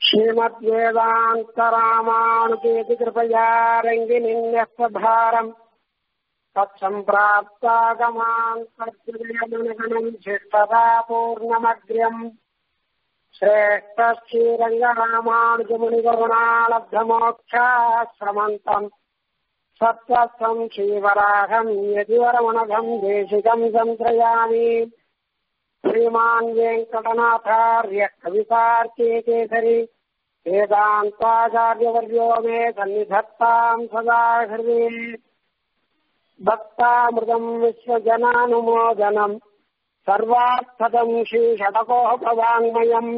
श्रीमद्वेदान्तरामानुजेति कृपया रङ्गिनिन्यस्य भारम् तत्सम्प्राप्तागमान् तद्विजयमनगणम् शिष्टता पूर्णमग्र्यम् श्रेष्ठश्रीरङ्गरामानुजमुनिगुणालब्धमोक्षाश्रमन्तम् सत्त्वम् श्रीवराहम् यदिवरमनघम् देशिकम् सन्त्रयामि श्रीमान् वेङ्कटनाथार्य कवितार्के केसरी वेदान्ताचार्यवर्यो मे सन्निधत्ताम् सदा हृदे भक्तामृतम् विश्वजनानुमोदनम् सर्वार्थदम् श्रीषडकोपवाङ्मयम्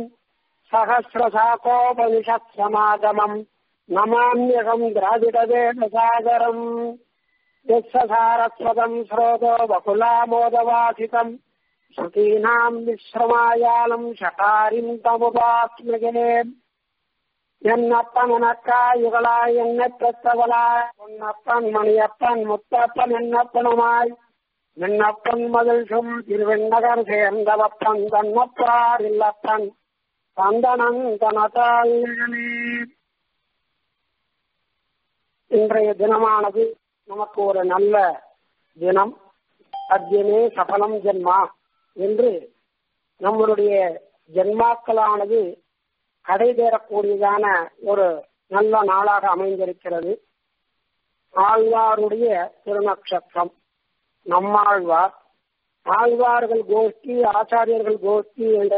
सहस्रशाकोपनिषत्समागमम् नमाम्यहम् द्राविडवेदसागरम् यस्य सारस्वतम् स्रोतो बकुलामोदवासितम् श्रुतीनाम् विश्रमायालम् शकारिम् तमुपास्मगे என்னப்பன் உனக்காய் என்னை பெற்றவளாய் உன்னப்பன் மணியப்பன் முத்தப்பன் என்னப்பனுமாய் விண்ணப்பன் மதில் சும் திருவெண்ணகர் சேர்ந்தவப்பன் தன்னப்பார் இல்லப்பன் சந்தனன் தனதாயினே இன்றைய தினமானது நமக்கு ஒரு நல்ல தினம் அத்தியமே சபலம் ஜென்மா என்று நம்மளுடைய ஜென்மாக்களானது கடை தேரக்கூடியதான ஒரு நல்ல நாளாக அமைந்திருக்கிறது ஆழ்வாருடைய திருநக்ஷத்திரம் நம்மாழ்வார் ஆழ்வார்கள் கோஷ்டி ஆச்சாரியர்கள் கோஷ்டி என்ற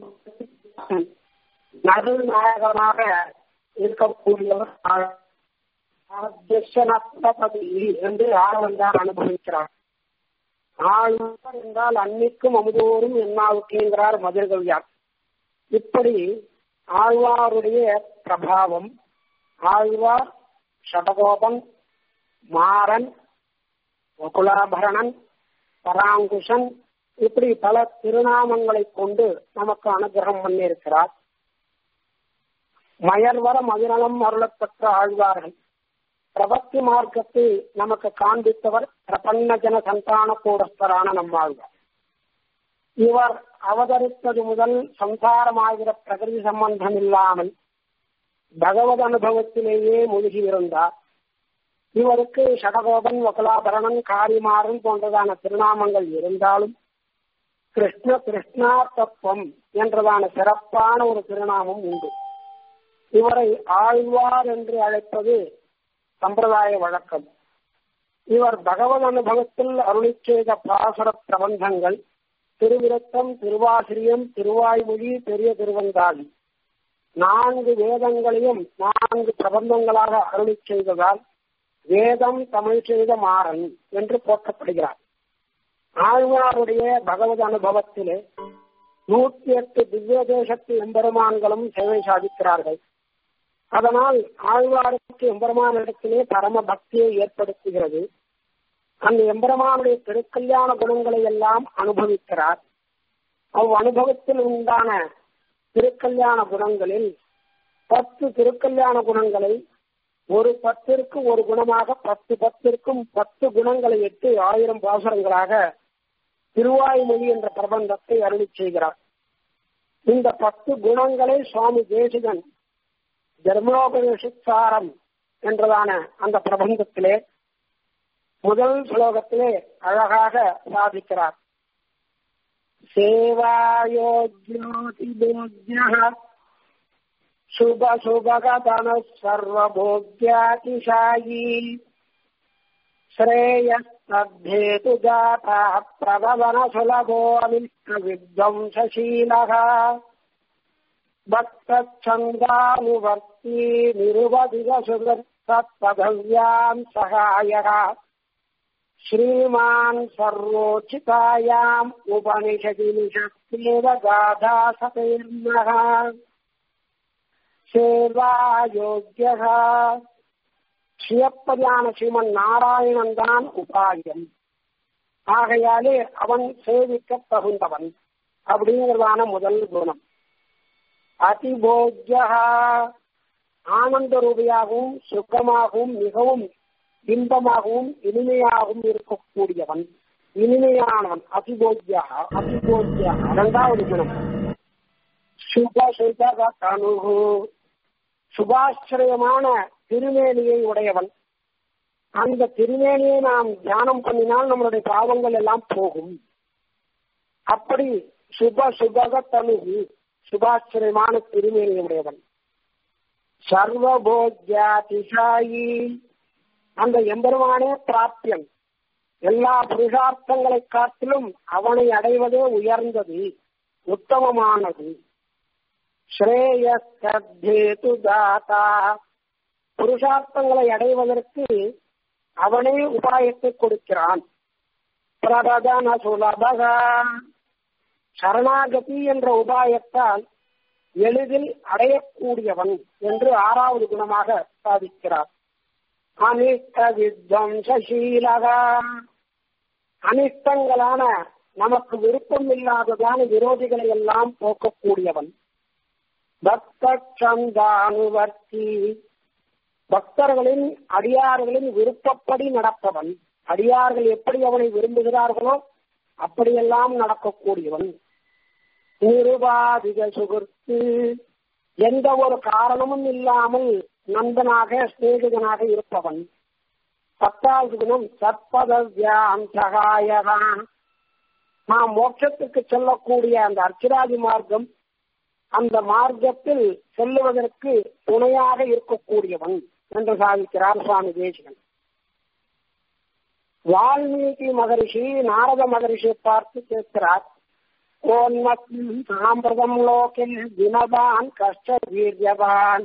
நடுநாயகமாக இருக்கக்கூடியவர் என்று ஆழ்வந்தார் அனுபவிக்கிறார் ஆழ்வார் என்றால் அன்னைக்கும் அமுதோறும் என்னாவுக்குங்கிறார் மதுரகவியார் இப்படி ஆழ்வாருடைய பிரபாவம் ஆழ்வார் ஷடகோபன் மாறன் வகுலாபரணன் பராங்குஷன் இப்படி பல திருநாமங்களை கொண்டு நமக்கு அனுகிரகம் பண்ணியிருக்கிறார் மயர்வர மதுரணம் அருளப்பெற்ற ஆழ்வார்கள் பிரபத்தி மார்க்கத்தை நமக்கு காண்பித்தவர் பிரபன்ன ஜன சந்தான கூடஸ்தரான நம்மாழ்வார் இவர் அவதரித்தது முதல் சம்சாரமாகிற பிரகிருதி சம்பந்தம் இல்லாமல் பகவத் அனுபவத்திலேயே மூழ்கி இருந்தார் இவருக்கு ஷடகோபன் வகுலாபரணன் காரிமாறன் போன்றதான திருநாமங்கள் இருந்தாலும் கிருஷ்ண கிருஷ்ணா தத்துவம் என்றதான சிறப்பான ஒரு திருநாமம் உண்டு இவரை ஆழ்வார் என்று அழைப்பது சம்பிரதாய வழக்கம் இவர் பகவத் அனுபவத்தில் அருளி செய்த பாசுர பிரபந்தங்கள் திருவிரத்தம் திருவாசிரியம் திருவாய்மொழி பெரிய திருவந்தாளி நான்கு வேதங்களையும் நான்கு பிரபந்தங்களாக அருளி செய்ததால் வேதம் தமிழ் செய்த மாறன் என்று போற்றப்படுகிறார் ஆழ்வாருடைய பகவத் அனுபவத்திலே நூற்றி எட்டு திவ்ய தேசத்து எம்பெருமான்களும் சேவை சாதிக்கிறார்கள் அதனால் ஆழ்வாருக்கு எம்பெருமானிடத்திலே பரம பக்தியை ஏற்படுத்துகிறது அந்த எம்பெருமானுடைய திருக்கல்யாண குணங்களை எல்லாம் அனுபவிக்கிறார் அவ் அனுபவத்தில் உண்டான திருக்கல்யாண குணங்களில் பத்து திருக்கல்யாண குணங்களை ஒரு பத்திற்கு ஒரு குணமாக பத்து பத்திற்கும் பத்து குணங்களை எட்டு ஆயிரம் பாசுரங்களாக திருவாய்மொழி என்ற பிரபந்தத்தை அருளி செய்கிறார் இந்த பத்து குணங்களை சுவாமி தேசிகன் தர்மோபனிஷித்தாரம் என்றதான அந்த பிரபந்தத்திலே முதல் ஸ்லோகத்திலே அழகாக சாதிக்கிறார் சேவாயோஜ்யோதிபோஜ்ய சுப சுபகதன சர்வபோக்யாதிசாயி श्रेयस्तद्धेतु जातः प्रभवन सुलभो अनिष्टविध्वंसशीलः भक्तच्छन्दानुवर्ती निरुपधिगसुगत्पदव्याम् सहायः श्रीमान् सर्वोचितायाम् उपनिषदि निषत्तेव गाधा सतेर्नः सेवायोग्यः சிவப்பதியான ஸ்ரீமன் நாராயணன் தான் உபாயம் ஆகையாலே அவன் சேவிக்க தகுந்தவன் அப்படிங்கிறதான முதல் குணம் அதிபோக்யா ஆனந்த ரூபியாகவும் சுகமாகவும் மிகவும் இன்பமாகவும் இனிமையாகவும் இருக்கக்கூடியவன் இனிமையானவன் அதிபோக்யா அதிபோக்யா இரண்டாவது குணம் சுப சுப தனு சுபாசிரயமான திருமேனியை உடையவன் அந்த திருமேனியை நாம் தியானம் பண்ணினால் நம்மளுடைய பாவங்கள் எல்லாம் போகும் அப்படி சுப சுபக தனுகு சுபாசிரயமான திருமேனியை உடையவன் சர்வபோஜாதிசாயி அந்த எம்பெருமானே பிராப்தியன் எல்லா புருஷார்த்தங்களை காட்டிலும் அவனை அடைவதே உயர்ந்தது உத்தமமானது ஸ்ரேயஸ்தேது தாத்தா புருஷார்த்தங்களை அடைவதற்கு அவனே உபாயத்தை கொடுக்கிறான் பிரபதன சுலபக சரணாகதி என்ற உபாயத்தால் எளிதில் அடையக்கூடியவன் என்று ஆறாவது குணமாக சாதிக்கிறார் அனிஷ்ட வித்வம்சீலக அனிஷ்டங்களான நமக்கு விருப்பம் இல்லாததான விரோதிகளை எல்லாம் போக்கக்கூடியவன் பக்த சந்தானுவர்த்தி பக்தர்களின் அடியார்களின் விருப்பப்படி நடப்பவன் அடியார்கள் எப்படி அவனை விரும்புகிறார்களோ அப்படியெல்லாம் நடக்கக்கூடியவன் நிருபாதிக சுகர்த்து எந்த ஒரு காரணமும் இல்லாமல் நண்பனாக சிநேகிதனாக இருப்பவன் பத்தாவது குணம் சற்பதவியாம் சகாயகான் நாம் மோட்சத்துக்கு செல்லக்கூடிய அந்த அர்ச்சராதி மார்க்கம் அந்த மார்க்கத்தில் செல்லுவதற்கு துணையாக இருக்கக்கூடியவன் என்று சாதிக்கிறார் சுவாமி தேசிகன் வால்மீகி மகரிஷி நாரத மகரிஷியை பார்த்து கேட்கிறார் சாம்பிரதம் லோகில் குணவான் கஷ்ட வீரியவான்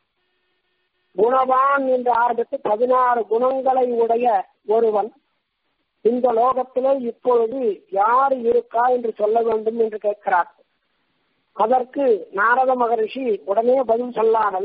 குணவான் என்று ஆரம்பித்து பதினாறு குணங்களை உடைய ஒருவன் இந்த லோகத்திலே இப்பொழுது யார் இருக்கா என்று சொல்ல வேண்டும் என்று கேட்கிறார் அதற்கு நாரத மகரிஷி உடனே பதில் சொல்லாமல்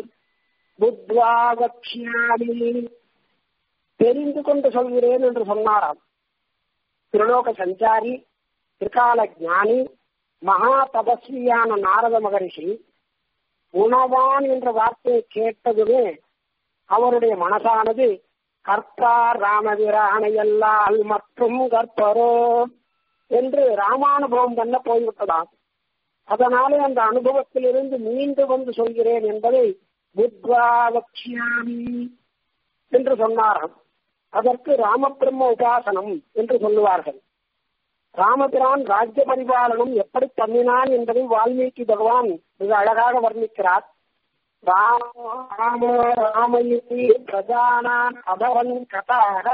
புத்வாகக்ஷியாமி தெரிந்து கொண்டு சொல்கிறேன் என்று சொன்னாராம் திருலோக சஞ்சாரி திரிகால ஞானி மகா தபஸ்வியான நாரத மகரிஷி குணவான் என்ற வார்த்தையை கேட்டதுமே அவருடைய மனசானது கர்த்தார் ராமபிரானையல்லால் மற்றும் கற்பரோ என்று ராமானுபவம் பண்ண போய்விட்டதாம் அதனாலே அந்த அனுபவத்திலிருந்து மீண்டு வந்து சொல்கிறேன் என்பதை புத்வாவக்ஷியாமி என்று சொன்னாராம் அதற்கு ராமபிரம்ம உபாசனம் என்று சொல்லுவார்கள் ராமபிரான் ராஜ்ய பரிபாலனம் எப்படி பண்ணினான் என்பதை வால்மீகி பகவான் மிக அழகாக வர்ணிக்கிறார் ராமோ ராமயிதி பிரஜானான் அபவன் கதாக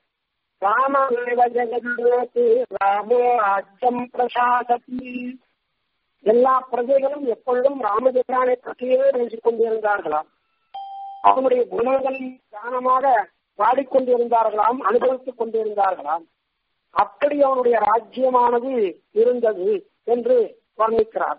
ராமேவ ஜெகதோதி ராமோ ராஜ்யம் பிரசாசதி எல்லா பிரஜைகளும் எப்பொழுதும் ராமபிரானை பற்றியே பேசிக் கொண்டிருந்தார்களாம் அவனுடைய குணங்களை தானமாக பாடிக்கொண்டிருந்தார்களாம் அனுபவித்துக் கொண்டிருந்தார்களாம் அப்படி அவனுடைய ராஜ்யமானது இருந்தது என்று வர்ணிக்கிறார்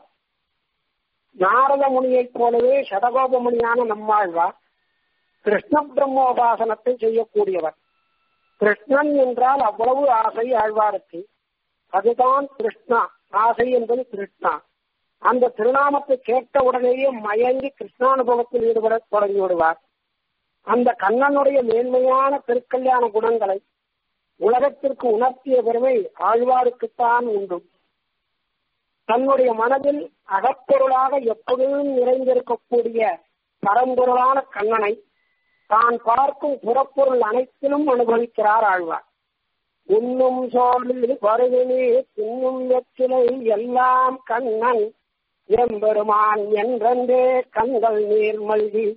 நாரத முனியைப் போலவே சடகோப முனியான நம்மாழ்வார் கிருஷ்ண பிரம்மோபாசனத்தை செய்யக்கூடியவர் கிருஷ்ணன் என்றால் அவ்வளவு ஆசை ஆழ்வாருக்கு அதுதான் கிருஷ்ணா ஆசை என்பது கிருஷ்ணா அந்த திருநாமத்தை கேட்ட உடனேயே மயங்கி கிருஷ்ணானுபவத்தில் ஈடுபட தொடங்கி விடுவார் அந்த கண்ணனுடைய மேன்மையான திருக்கல்யாண குணங்களை உலகத்திற்கு உணர்த்திய பெருமை ஆழ்வாருக்குத்தான் உண்டு தன்னுடைய மனதில் அகப்பொருளாக எப்பொழுதும் நிறைந்திருக்கக்கூடிய பரம்பொருளான கண்ணனை தான் பார்க்கும் புறப்பொருள் அனைத்திலும் அனுபவிக்கிறார் ஆழ்வார் உண்ணும் சோழில் பருவினி தின்னும் வெற்றிலை எல்லாம் கண்ணன் எம்பெருமான் என்றென்றே கண்கள் நீர் மல்கி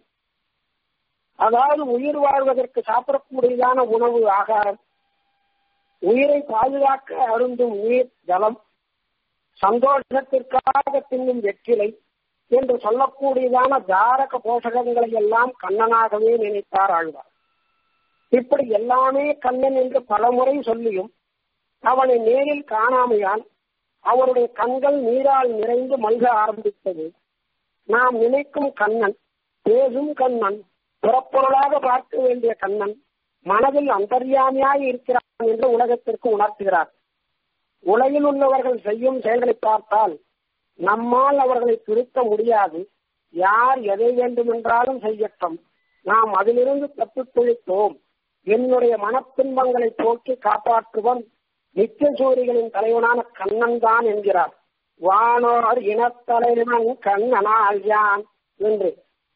அதாவது உயிர் வாழ்வதற்கு சாப்பிடக்கூடியதான உணவு ஆகாரம் உயிரை பாதுகாக்க அருந்தும் நீர் ஜலம் சந்தோஷத்திற்காக தின்னும் வெற்றிலை என்று சொல்லக்கூடியதான தாரக போஷகங்களை எல்லாம் கண்ணனாகவே நினைத்தார் ஆழ்வார் இப்படி எல்லாமே கண்ணன் என்று பலமுறை சொல்லியும் அவனை நேரில் காணாமையால் அவருடைய கண்கள் நீரால் நிறைந்து மல்க ஆரம்பித்தது நாம் நினைக்கும் கண்ணன் பேசும் கண்ணன் புறப்பொருளாக பார்க்க வேண்டிய கண்ணன் மனதில் அந்தர்யாமியாய் இருக்கிறான் என்று உலகத்திற்கு உணர்த்துகிறார் உலகில் உள்ளவர்கள் செய்யும் செயல்களை பார்த்தால் நம்மால் அவர்களை திருத்த முடியாது யார் எதை வேண்டுமென்றாலும் செய்யட்டும் நாம் அதிலிருந்து தப்பித் துழித்தோம் என்னுடைய மனத்துன்பங்களை போக்கி காப்பாற்றுவன் நித்திய சூரிகளின் தலைவனான கண்ணன் தான் என்கிறார் வானோர் இனத்தலைவன் கண்ணனால் யான் என்று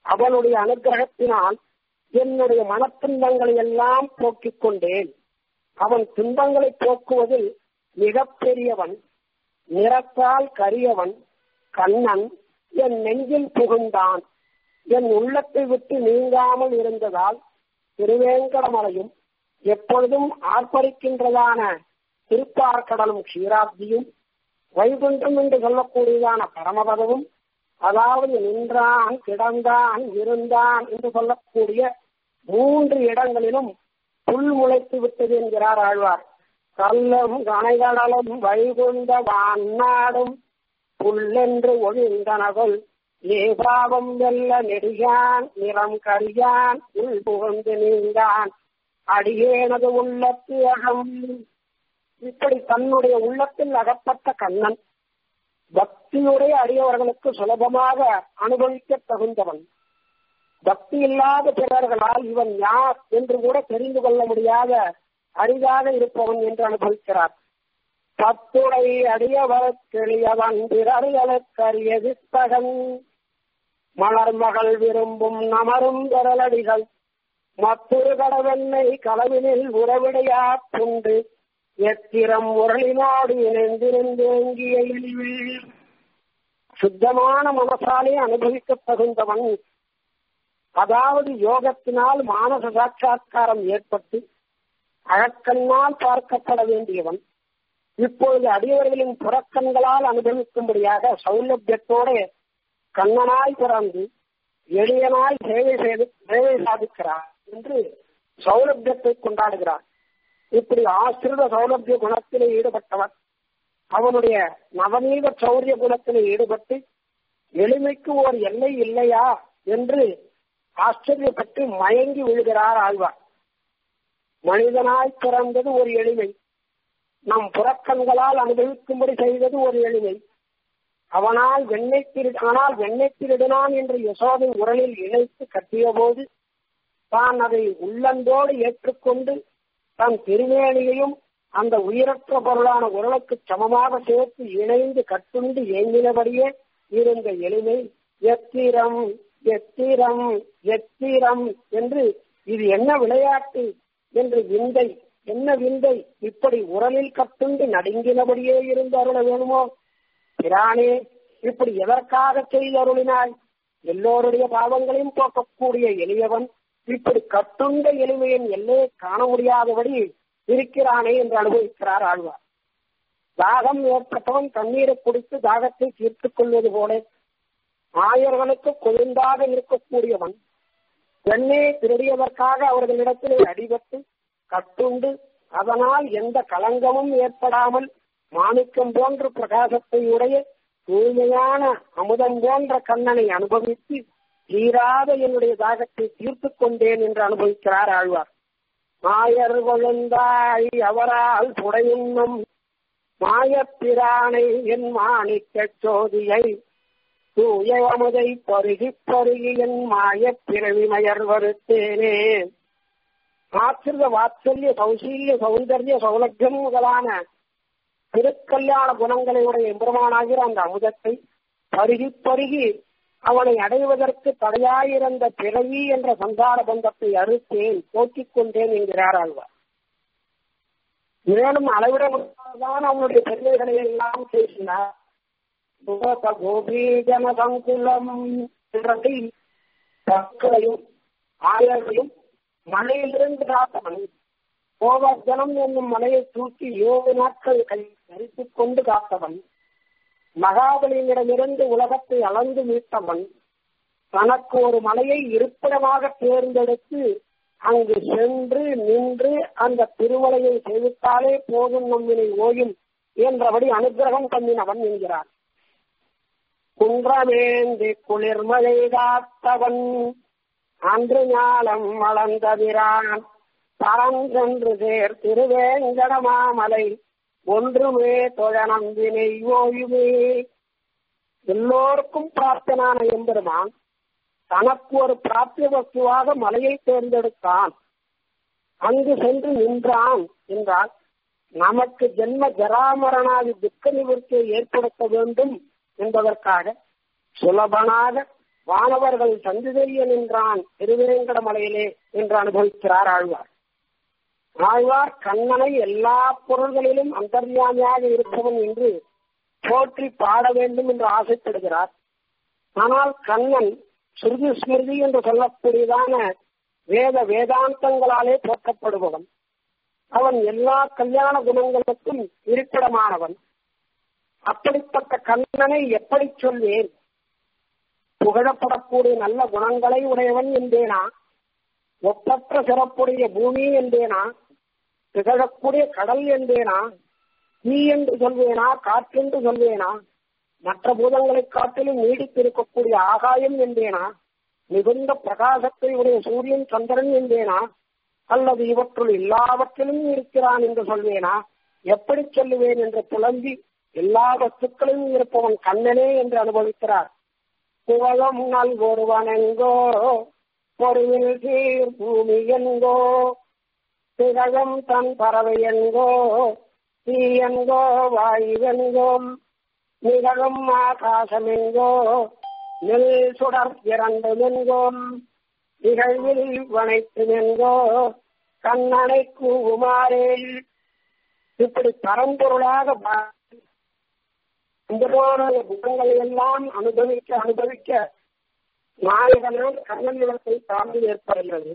அவனுடைய அனுகிரகத்தினால் என்னுடைய மனத்துன்பங்களை எல்லாம் போக்கிக் கொண்டேன் அவன் துன்பங்களை போக்குவதில் மிகப் பெரியவன் நிறத்தால் கரியவன் கண்ணன் என் நெஞ்சில் புகுந்தான் என் உள்ளத்தை விட்டு நீங்காமல் இருந்ததால் திருவேங்கடமலையும் எப்பொழுதும் ஆர்ப்பரிக்கின்றதான திருப்பார்கடலும் க்ஷீராப்தியும் வைகுண்டம் என்று சொல்லக்கூடியதான பரமபதமும் அதாவது நின்றான் கிடந்தான் இருந்தான் என்று சொல்லக்கூடிய மூன்று இடங்களிலும் புல் முளைத்து விட்டது என்கிறார் ஆழ்வார் கல்லும் கனைகடலும் வைகுண்ட வான்னாடும் புல்லென்று ஒழிந்தனகுல் ஏபாவம் வெல்ல நெடியான் நிறம் கரியான் உள் புகழ்ந்து நீந்தான் அடியேனது உள்ளத்து அகம் இப்படி தன்னுடைய உள்ளத்தில் அகப்பட்ட கண்ணன் பக்தியுடைய அடியவர்களுக்கு சுலபமாக அனுபவிக்க தகுந்தவன் பக்தி இல்லாத பிறர்களால் இவன் யார் என்று கூட தெரிந்து கொள்ள முடியாத அரிதாக இருப்பவன் என்று அனுபவிக்கிறார் பத்துடை அடியவர்க்கெளியவன் பிறர்களுக்கரிய வித்தகன் மலர்மகள் விரும்பும் நமரும் விரலடிகள் மற்றொரு கடவெண்ணை களவினில் உறவிடையா புண்டு எத்திரம் உரளினோடு இணைந்திருந்தேங்கிய இழிவில் சுத்தமான மனசாலே அனுபவிக்க தகுந்தவன் அதாவது யோகத்தினால் மானச சாட்சா்காரம் ஏற்பட்டு அழக்கண்ணால் பார்க்கப்பட வேண்டியவன் இப்பொழுது அடியவர்களின் புறக்கண்களால் அனுபவிக்கும்படியாக சௌலபியத்தோட கண்ணனாய் பிறந்து எளியனாய் சேவை செய்து சேவை சாதிக்கிறார் என்று சௌலபியத்தை கொண்டாடுகிறார் இப்படி ஆசிரித சௌலபிய குணத்திலே ஈடுபட்டவர் அவனுடைய நவநீத சௌரிய குணத்திலே ஈடுபட்டு எளிமைக்கு ஓர் எல்லை இல்லையா என்று ஆச்சரியப்பட்டு மயங்கி விழுகிறார் ஆழ்வார் மனிதனாய் பிறந்தது ஒரு எளிமை நம் புறக்கண்களால் அனுபவிக்கும்படி செய்தது ஒரு எளிமை அவனால் வெண்ணெய் திரு ஆனால் வெண்ணெய் திருடினான் என்று யசோதை உரலில் இணைத்து கட்டிய போது தான் அதை உள்ளந்தோடு ஏற்றுக்கொண்டு தன் திருமேனியையும் அந்த உயிரற்ற பொருளான உரலுக்கு சமமாக சேர்த்து இணைந்து கட்டுண்டு ஏங்கினபடியே இருந்த எளிமை எத்திரம் எத்திரம் எத்திரம் என்று இது என்ன விளையாட்டு என்று விந்தை என்ன விந்தை இப்படி உரலில் கட்டுண்டு நடுங்கினபடியே இருந்து அருள வேணுமோ பிரானே இப்படி எதற்காக செய்து அருளினாய் எல்லோருடைய பாவங்களையும் போக்கக்கூடிய எளியவன் இப்படி கட்டுண்ட எளிமையின் எல்லையை காண முடியாதபடி இருக்கிறானே என்று அனுபவிக்கிறார் ஆழ்வார் தாகம் ஏற்பட்டவன் தண்ணீரை குடித்து தாகத்தை தீர்த்துக் கொள்வது போல ஆயர்களுக்கு கொழுந்தாக இருக்கக்கூடியவன் பெண்ணே திருடியதற்காக அவர்களிடத்திலே அடிபட்டு கட்டுண்டு அதனால் எந்த களங்கமும் ஏற்படாமல் மாணிக்கம் போன்ற பிரகாசத்தை உடைய தூய்மையான அமுதம் போன்ற கண்ணனை அனுபவித்து தீராத என்னுடைய தாகத்தை தீர்த்துக் கொண்டேன் என்று அனுபவிக்கிறார் ஆழ்வார் மாயர் கொழுந்தாய் அவரால் புடையுண்ணும் மாயப்பிரானை என் மாணிக்க சோதியை தூய அமுதை பருகி பருகி என் மாய பிறவி மயர் வருத்தேனே ஆசிரித வாத்சல்ய சௌசீல்ய சௌந்தர்ய சௌலபியம் முதலான திருக்கல்யாண குணங்களை உடைய எம்பெருமானாகிற அந்த அமுதத்தை பருகி பருகி அவனை அடைவதற்கு தடையாயிருந்த பிறவி என்ற சந்தார பந்தத்தை அறுத்தேன் போக்கிக் கொண்டேன் என்கிறார் ஆழ்வார் மேலும் அளவிட முடியாததான் அவனுடைய பெருமைகளை எல்லாம் பேசினார் கோபீஜன சங்குலம் என்றதை மக்களையும் ஆயர்களையும் மலையிலிருந்து காத்தவன் கோவர்தனம் என்னும் மலையை தூக்கி ஏழு நாட்கள் கை தரித்துக் கொண்டு காத்தவன் மகாபலியிடமிருந்து உலகத்தை அளந்து மீட்டவன் தனக்கு ஒரு மலையை இருப்பிடமாக தேர்ந்தெடுத்து அங்கு சென்று நின்று அந்த திருமலையை செய்வித்தாலே போதும் நம்மினை ஓயும் என்றபடி அனுகிரகம் பண்ணினவன் என்கிறார் குன்றமேந்தி குளிர்மழை காத்தவன் அன்று ஞாலம் வளர்ந்ததிரான் பரஞ்சென்று சேர் திருவேங்கடமாமலை ஒன்றுமே தொழநம்பினை ஓயுமே எல்லோருக்கும் பிரார்த்தனான எம்பெருமான் தனக்கு ஒரு பிராப்திய வஸ்துவாக மலையை தேர்ந்தெடுத்தான் அங்கு சென்று நின்றான் என்றால் நமக்கு ஜென்ம ஜராமரணாதி துக்க நிவர்த்தியை ஏற்படுத்த வேண்டும் என்பதற்காக சுலபனாக வானவர்கள் சந்து தெரிய நின்றான் திருவேங்கடமலையிலே என்று அனுபவிக்கிறார் ஆழ்வார் ஆழ்வார் கண்ணனை எல்லா பொருள்களிலும் அந்தர்யாமியாக இருப்பவன் என்று போற்றி பாட வேண்டும் என்று ஆசைப்படுகிறார் ஆனால் கண்ணன் ஸ்ருதி ஸ்மிருதி என்று சொல்லக்கூடியதான வேத வேதாந்தங்களாலே போற்றப்படுபவன் அவன் எல்லா கல்யாண குணங்களுக்கும் இருப்பிடமானவன் அப்படிப்பட்ட கண்ணனை எப்படி சொல்வேன் புகழப்படக்கூடிய நல்ல குணங்களை உடையவன் என்பேனா ஒப்பற்ற சிறப்புடைய பூமி என்பேனா திகழக்கூடிய கடல் என்பேனா நீ என்று சொல்வேனா காற்றென்று சொல்வேனா மற்ற பூதங்களை காட்டிலும் நீடித்திருக்கக்கூடிய ஆகாயம் என்பேனா மிகுந்த பிரகாசத்தை உடைய சூரியன் சந்திரன் என்பேனா அல்லது இவற்றுள் எல்லாவற்றிலும் இருக்கிறான் என்று சொல்வேனா எப்படி சொல்லுவேன் என்று புலம்பி எல்லா வஸ்துக்களிலும் இருப்பவன் கண்ணனே என்று அனுபவிக்கிறார் புகழும் நல்கொருவன் எங்கோ பொருவில் சீர் பூமி என்கோ திகழும் தன் பறவை என்கோ தீ என்கோ வாயுவென்கோம் நிகழும் ஆகாசம் என்கோ நெல் சுடர் இரண்டு என்கோம் நிகழ்வில் வனைத்து என்கோ கண்ணனை கூவுமாறே இப்படி பரம்பொருளாக உங்களுடைய குணங்களை எல்லாம் அனுபவிக்க அனுபவிக்க நாயகனால் கண்ணனிடத்தை தாழ்ந்து ஏற்படுகிறது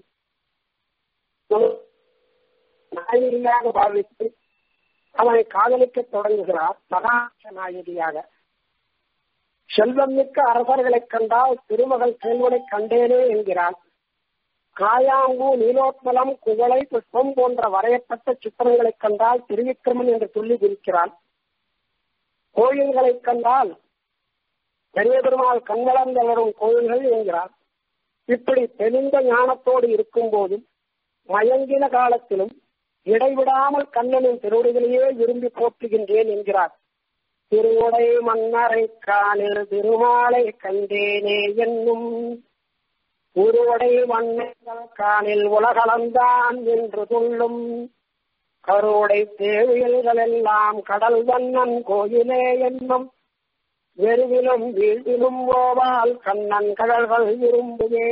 நாயகியாக பாவித்து அவனை காதலிக்க தொடங்குகிறார் பிரகாச நாயகியாக செல்வம் மிக்க அரசர்களைக் கண்டால் திருமகள் செல்வனை கண்டேனே என்கிறார் காயாங்கு நீலோத்மலம் குவளை புஷ்பம் போன்ற வரையப்பட்ட சித்திரங்களைக் கண்டால் திருவிக்கிரமன் என்று சொல்லி குறிக்கிறான் கோயில்களைக் கண்டால் பெரிய பெருமாள் கண்வளர்ந்து வரும் கோயில்கள் என்கிறார் இப்படி தெளிந்த ஞானத்தோடு இருக்கும் போதும் மயங்கின காலத்திலும் இடைவிடாமல் கண்ணனின் திருவுடைகளையே விரும்பி போற்றுகின்றேன் என்கிறார் திருவுடை மன்னரை காணில் திருமாலை கண்டேனே என்னும் உருவடை மன்னர்கள் காணில் உலகளந்தான் என்று சொல்லும் கருவுடை தேவியல்கள் எல்லாம் கடல் வண்ணன் கோயிலே என்னும் வெறுவிலும் வீழ்விலும் ஓவால் கண்ணன் கடல்கள் விரும்புவே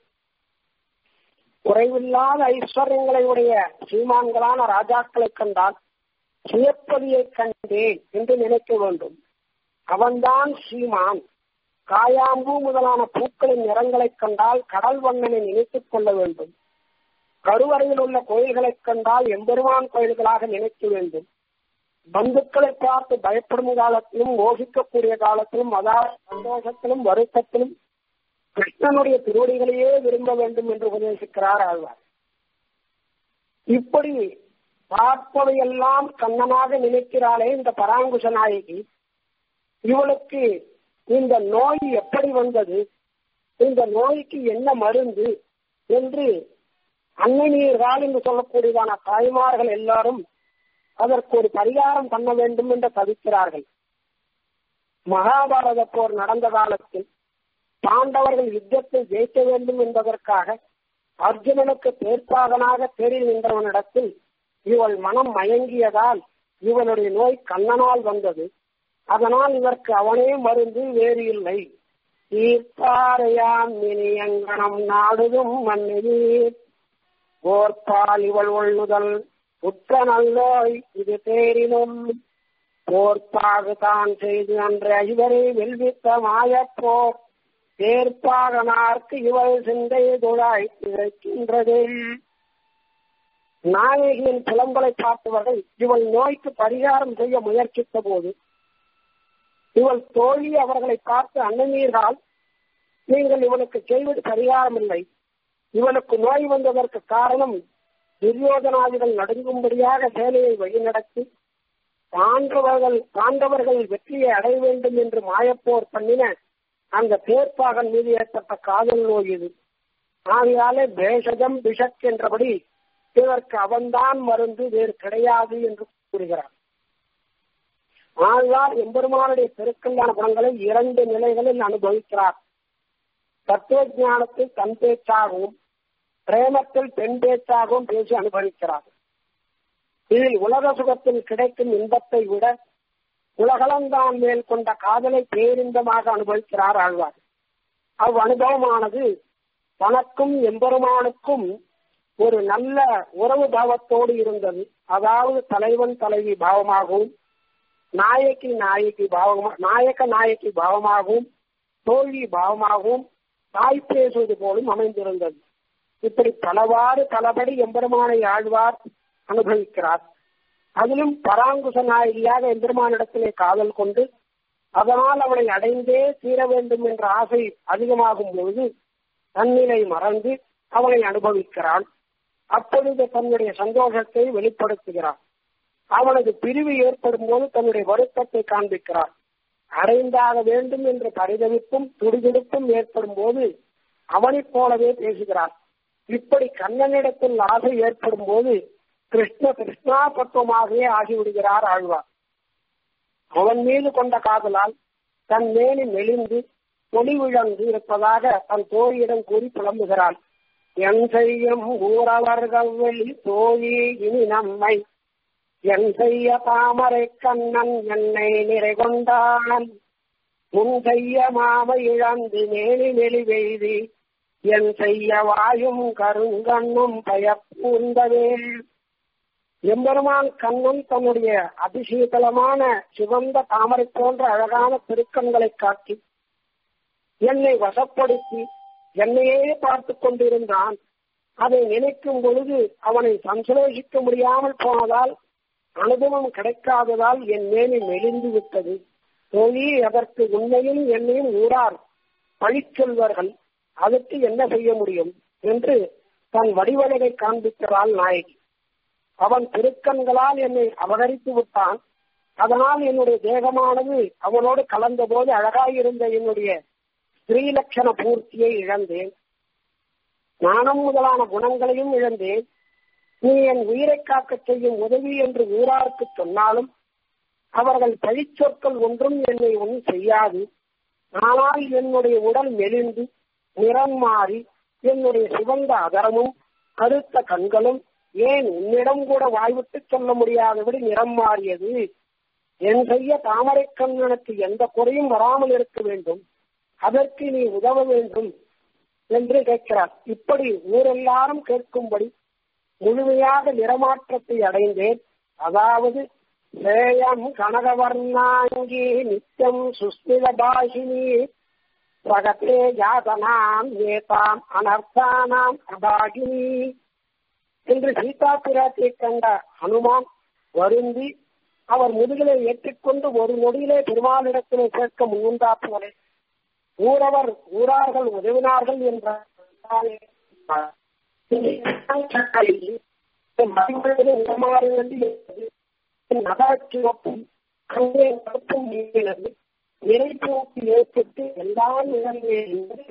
குறைவில்லாத ஐஸ்வர்யங்களை உடைய சீமான்களான ராஜாக்களை கண்டால் சுயப்பதியை கண்டேன் என்று நினைக்க வேண்டும் அவன்தான் சீமான் காயாம்பூ முதலான பூக்களின் நிறங்களைக் கண்டால் கடல் வண்ணனை நினைத்துக் கொள்ள வேண்டும் கருவறையில் உள்ள கோயில்களைக் கண்டால் எம்பெருமான் கோயில்களாக நினைக்க வேண்டும் பந்துக்களை பார்த்து பயப்படும் காலத்திலும் மோகிக்கக்கூடிய காலத்திலும் அதாவது சந்தோஷத்திலும் வருத்தத்திலும் கிருஷ்ணனுடைய திருவடிகளையே விரும்ப வேண்டும் என்று உபதேசிக்கிறார் ஆழ்வார் இப்படி பார்ப்பவையெல்லாம் கண்ணனாக நினைக்கிறாளே இந்த பராங்குஷ நாயகி இவளுக்கு இந்த நோய் எப்படி வந்தது இந்த நோய்க்கு என்ன மருந்து என்று அன்னை நீர்கள் என்று சொல்லக்கூடியதான தாய்மார்கள் எல்லாரும் அதற்கு ஒரு பரிகாரம் பண்ண வேண்டும் என்று தவிக்கிறார்கள் மகாபாரத போர் நடந்த காலத்தில் பாண்டவர்கள் யுத்தத்தை ஜெயிக்க வேண்டும் என்பதற்காக அர்ஜுனனுக்கு தேர்ப்பாகனாக தேரில் நின்றவனிடத்தில் இவள் மனம் மயங்கியதால் இவனுடைய நோய் கண்ணனால் வந்தது அதனால் இதற்கு அவனே மருந்து வேறு இல்லை தீர்ப்பாரையாம் இனியங்கனம் நாடுதும் மன்னிதீர் போர்ப்பால் இவள் ஒள்ளுதல் உற்ற நல்லோய் இது தேரினும் போர்ப்பாகு தான் செய்து அன்று ஐவரை வெல்வித்த மாயப்போர் தேர்ப்பாகனார்க்கு இவள் சிந்தை துழாய் இழைக்கின்றது நாயகியின் புலம்பலை பார்த்தவர்கள் இவள் நோய்க்கு பரிகாரம் செய்ய முயற்சித்த போது இவள் தோழி அவர்களை பார்த்து அண்ணநீரால் நீங்கள் இவனுக்கு செய்வது பரிகாரம் இல்லை இவனுக்கு நோய் வந்ததற்கு காரணம் துரியோதனாதிகள் நடுங்கும்படியாக சேலையை வழிநடத்தி பாண்டவர்கள் பாண்டவர்கள் வெற்றியை அடைய வேண்டும் என்று மாயப்போர் பண்ணின அந்த தேர்ப்பாகன் மீது ஏற்பட்ட காதல் நோய் இது ஆகையாலே பேஷஜம் பிஷக் என்றபடி இதற்கு அவன்தான் மருந்து வேறு கிடையாது என்று கூறுகிறார் ஆழ்வார் எம்பெருமானுடைய பெருக்கல்யான குணங்களை இரண்டு நிலைகளில் அனுபவிக்கிறார் தத்துவ ஞானத்தில் தன் பேச்சாகவும் பிரேமத்தில் பெண் பேச்சாகவும் பேசி அனுபவிக்கிறார் இதில் உலக சுகத்தில் கிடைக்கும் இன்பத்தை விட உலகளந்தான் மேல் கொண்ட காதலை பேரின்பமாக அனுபவிக்கிறார் ஆழ்வார் அவ் அனுபவமானது தனக்கும் எம்பெருமானுக்கும் ஒரு நல்ல உறவு பாவத்தோடு இருந்தது அதாவது தலைவன் தலைவி பாவமாகவும் நாயகி நாயகி பாவமா நாயக நாயகி பாவமாகவும் தோல்வி பாவமாகவும் தாய் பேசுவது போலும் அமைந்திருந்தது இப்படி பலவாறு பலபடி எம்பெருமானை ஆழ்வார் அனுபவிக்கிறார் அதிலும் பராங்குச நாயகியாக எம்பெருமானிடத்திலே காதல் கொண்டு அதனால் அவனை அடைந்தே தீர வேண்டும் என்ற ஆசை அதிகமாகும் பொழுது தன்னிலை மறந்து அவனை அனுபவிக்கிறான் அப்பொழுது தன்னுடைய சந்தோஷத்தை வெளிப்படுத்துகிறான் அவனது பிரிவு ஏற்படும் போது தன்னுடைய வருத்தத்தை காண்பிக்கிறான் அடைந்தாக வேண்டும் என்ற பரிதவிப்பும் துடிதுடிப்பும் ஏற்படும் போது அவனைப் போலவே பேசுகிறான் இப்படி கண்ணனிடத்தில் ஆசை ஏற்படும் போது கிருஷ்ண கிருஷ்ணா தத்துவமாகவே ஆகிவிடுகிறார் ஆழ்வார் அவன் மீது கொண்ட காதலால் தன் மேனி மெலிந்து பொலிவிழந்து இருப்பதாக தன் தோழியிடம் கூறி புலம்புகிறாள் என் செய்யும் ஊரவர்கள் தோழி இனி நம்மை என் செய்ய தாமரை கண்ணன் என்னை நிறை கொண்டான் முன் செய்ய மாமை இழந்து மேலி மெலிவெய்தி என் செய்ய வாயும் கருங்கண்ணும் பயப்பூந்தவே எம்பெருமான் கண்ணன் தன்னுடைய அதிசீதளமான சிவந்த தாமரை போன்ற அழகான திருக்கண்களை காட்டி என்னை வசப்படுத்தி என்னையே பார்த்து கொண்டிருந்தான் அதை நினைக்கும் பொழுது அவனை சம்சலேஷிக்க முடியாமல் போனதால் அனுபவம் கிடைக்காததால் என் மேனி மெலிந்து விட்டது தோழி அதற்கு உண்மையும் என்னையும் ஊரார் பழிச்சொல்வார்கள் அதற்கு என்ன செய்ய முடியும் என்று தன் வடிவழகை காண்பிக்கிறாள் நாயகி அவன் திருக்கண்களால் என்னை அபகரித்து விட்டான் அதனால் என்னுடைய தேகமானது அவனோடு கலந்த போது அழகாயிருந்த என்னுடைய ஸ்ரீலட்சண பூர்த்தியை இழந்தேன் ஞானம் முதலான குணங்களையும் இழந்தேன் நீ என் உயிரை காக்கச் செய்யும் உதவி என்று ஊராருக்கு சொன்னாலும் அவர்கள் பழிச்சொற்கள் ஒன்றும் என்னை ஒன்றும் செய்யாது ஆனால் என்னுடைய உடல் மெலிந்து நிறம் மாறி என்னுடைய சிவந்த அதரமும் கருத்த கண்களும் ஏன் உன்னிடம் கூட வாய்விட்டு சொல்ல முடியாதபடி நிறம் மாறியது என் செய்ய தாமரை கண்ணனுக்கு எந்த குறையும் வராமல் இருக்க வேண்டும் அதற்கு நீ உதவ வேண்டும் என்று கேட்கிறார் இப்படி ஊரெல்லாரும் கேட்கும்படி முழுமையாக நிறமாற்றத்தை அடைந்தேன் அதாவது சேயம் கனகவர்ணாங்கி நித்தியம் சுஸ்மித பாஷினி பிரகத்தே ஜாதனாம் ஏதாம் அனர்த்தானாம் அபாகினி என்று சீதா பிராட்டியை கண்ட ஹனுமான் வருந்தி அவர் முதுகிலை ஏற்றிக்கொண்டு ஒரு நொடியிலே பெருமாளிடத்திலே கேட்க முன்வந்தா போலே ஊரவர் ஊரார்கள் உதவினார்கள் என்ற நகரச்சிவப்பும் கங்கே கருப்பும் நீங்கினது நிறைப்போக்கு ஏற்பட்டு எல்லாம் இழந்தே என்பது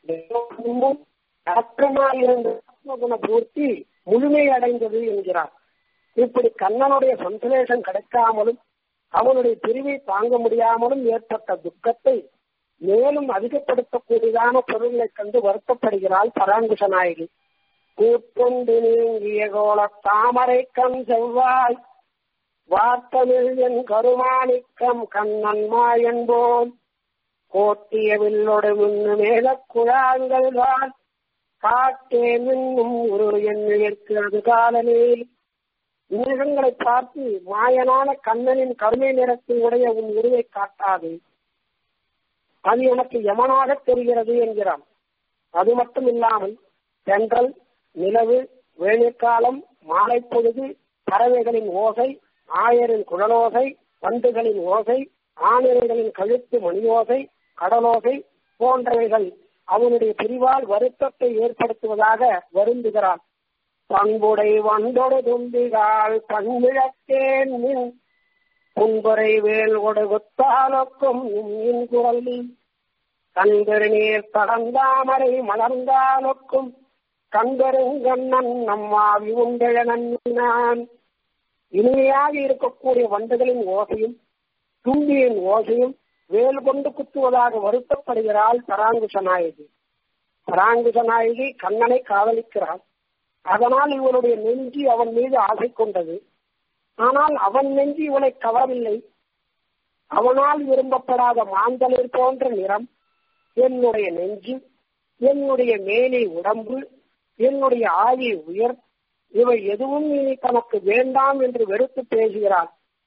அற்றமாயிருந்த ஆத்மகுண பூர்த்தி முழுமை அடைந்தது என்கிறார் இப்படி கண்ணனுடைய சன்சலேஷன் கிடைக்காமலும் அவனுடைய பிரிவை தாங்க முடியாமலும் ஏற்பட்ட துக்கத்தை மேலும் அதிகப்படுத்தக்கூடியதான பொருளை கண்டு வருத்தப்படுகிறாள் பராங்குஷ நாயகி கூட்டுண்டு நீங்கிய கோல தாமரை கண் செவ்வாய் வார்த்தமிழ் என் கருமாணிக்கம் கண்ணன் மாயன்போல் கோட்டிய வில்லொடு முன்னு மேல குழாங்கள் வாழ் காட்டே மின்னும் ஒரு எண்ணிற்கு அது காலமே மிருகங்களை பார்த்து மாயனான கண்ணனின் கருமை நிறத்தை உடைய உன் உருவை காட்டாது அது எனக்கு யமனாக தெரிகிறது என்கிறான் அது மட்டும் இல்லாமல் தென்றல் நிலவு வேணிக்காலம் மாலை பொழுது பறவைகளின் ஓசை ஆயரின் குழலோசை வண்டுகளின் ஓசை ஆணிரைகளின் கழுத்து மணி ஓசை கடலோசை போன்றவைகள் அவனுடைய பிரிவால் வருத்தத்தை ஏற்படுத்துவதாக வருந்துகிறான் பண்புடை வண்டொடு தும்பிகால் பண்பிழக்கேன் மின் புன்புரை வேல் கொடுத்தாலொக்கும் மின் குரல் கண்பெரு நீர் தடந்தாமரை மலர்ந்தாலொக்கும் கண்பெருங்கண்ணன் நம்மாவி உண்டெழ நன்னினான் இனிமையாக இருக்கக்கூடிய வண்டுகளின் ஓசையும் தும்பியின் ஓசையும் வேல் கொண்டு குத்துவதாக வருத்தப்படுகிறாள் பராங்குஷ நாயகி பராங்குஷ நாயகி கண்ணனை காதலிக்கிறாள் அதனால் இவனுடைய நெஞ்சி அவன் மீது ஆசை கொண்டது ஆனால் அவன் நெஞ்சி இவனை கவரவில்லை அவனால் விரும்பப்படாத மாந்தளிர் போன்ற நிறம் என்னுடைய நெஞ்சு என்னுடைய மேலே உடம்பு என்னுடைய ஆவி உயர் இவை எதுவும் இனி தனக்கு வேண்டாம் என்று வெறுத்து பேசுகிறார்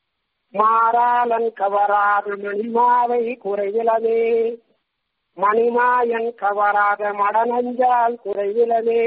மாறாளன் கவராத மணிமாவை குறைவிலவே மணிமாயன் கவராத மடநஞ்சால் குறைவிலவே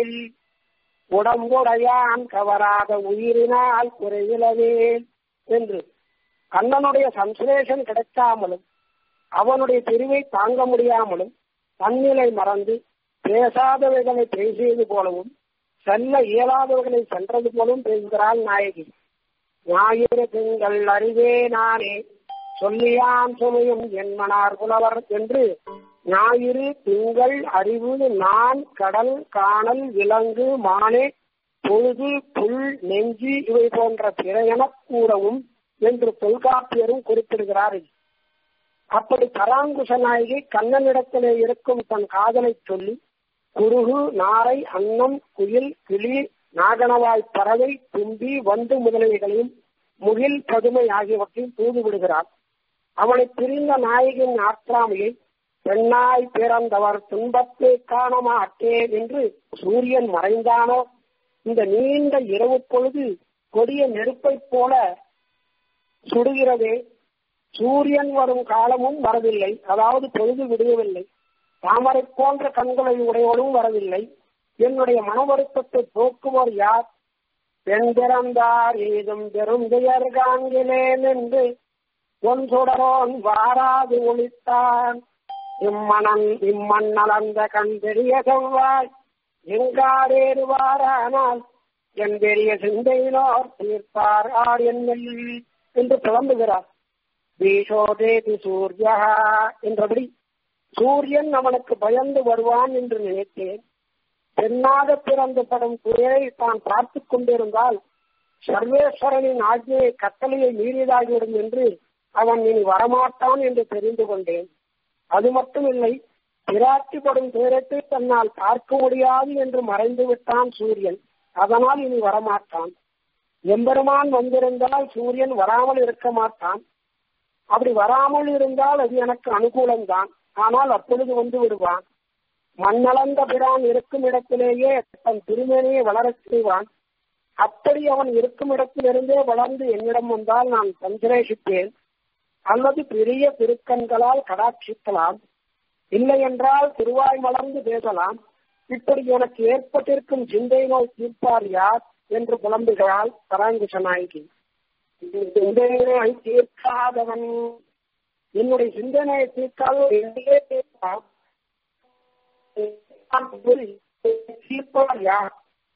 உடம்புடையான் கவராத உயிரினால் குறைவிலவே என்று கண்ணனுடைய சம்சலேஷன் கிடைக்காமலும் அவனுடைய பிரிவை தாங்க முடியாமலும் தன்னிலை மறந்து பேசாதவைகளை பேசியது போலவும் செல்ல இயலாதவர்களை சென்றது போலும் பேசுகிறாள் நாயகி ஞாயிறு திங்கள் அறிவே நானே சொல்லியான் சுமையும் என் மனார் புலவர் என்று ஞாயிறு திங்கள் அறிவு நான் கடல் காணல் விலங்கு மானே பொழுது புல் நெஞ்சு இவை போன்ற பிற எனக் கூறவும் என்று தொல்காப்பியரும் குறிப்பிடுகிறார் அப்படி பராங்குஷ நாயகி கண்ணனிடத்திலே இருக்கும் தன் காதலை சொல்லி குருகு நாரை அன்னம் குயில் கிளி நாகனவாய் பறவை தும்பி வண்டு முதலியவைகளையும் முகில் பதுமை ஆகியவற்றையும் தூது விடுகிறார் அவனை பிரிந்த நாயகின் ஆற்றாமையை பெண்ணாய் பிறந்தவர் துன்பத்தை காண மாட்டேன் என்று சூரியன் மறைந்தானோ இந்த நீண்ட இரவு பொழுது கொடிய நெருப்பைப் போல சுடுகிறதே சூரியன் வரும் காலமும் வரவில்லை அதாவது பொழுது விடுவதில்லை தாமரை போன்ற கண்களை உடையவனும் வரவில்லை என்னுடைய மன வருத்தத்தை போக்குவோர் யார் பெண் பிறந்தார் ஏதும் பெரும் பெயர் காண்கிறேன் என்று பொன் சுடரோன் வாராது ஒளித்தான் இம்மணன் இம்மண்ணலந்த கண் பெரிய செவ்வாய் எங்காரேறுவாரானால் என் பெரிய சிந்தையினோர் தீர்ப்பார் ஆர் என்னில் என்று புலம்புகிறார் பீஷோதேதி சூர்யா என்றபடி சூரியன் அவனுக்கு பயந்து வருவான் என்று நினைத்தேன் பெண்ணாக பிறந்து படும் துறையை தான் பார்த்துக் கொண்டிருந்தால் சர்வேஸ்வரனின் ஆజ్ఞையை கட்டளையை மீறியதாகிவிடும் என்று அவன் இனி வரமாட்டான் என்று தெரிந்து கொண்டேன் அது மட்டுமில்லை பிராட்டிப்படும் துயரத்தை தன்னால் பார்க்க முடியாது என்று மறைந்து விட்டான் சூரியன் அதனால் இனி வரமாட்டான் எம்பெருமான் வந்திருந்தால் சூரியன் வராமல் இருக்க மாட்டான் அப்படி வராமல் இருந்தால் அது எனக்கு அனுகூலம்தான் ஆனால் அப்பொழுது வந்து விடுவான் மண்ணளந்த பிரான் இருக்கும் இடத்திலேயே தன் திருமேனியை வளரச் செய்வான் அப்படி அவன் இருக்கும் இடத்திலிருந்தே வளர்ந்து என்னிடம் வந்தால் நான் சந்திரேஷிப்பேன் அல்லது பெரிய திருக்கண்களால் கடாட்சிக்கலாம் இல்லை என்றால் திருவாய் மலர்ந்து பேசலாம் இப்படி எனக்கு ஏற்பட்டிருக்கும் சிந்தை நோய் தீர்ப்பார் யார் என்று புலம்புகிறாள் பராங்குஷ நாயகி சிந்தனையை தீர்க்காதவன் என்னுடைய சிந்தனையை தீர்க்காத என்னையே தீர்ப்பான் தீர்ப்பார் யார்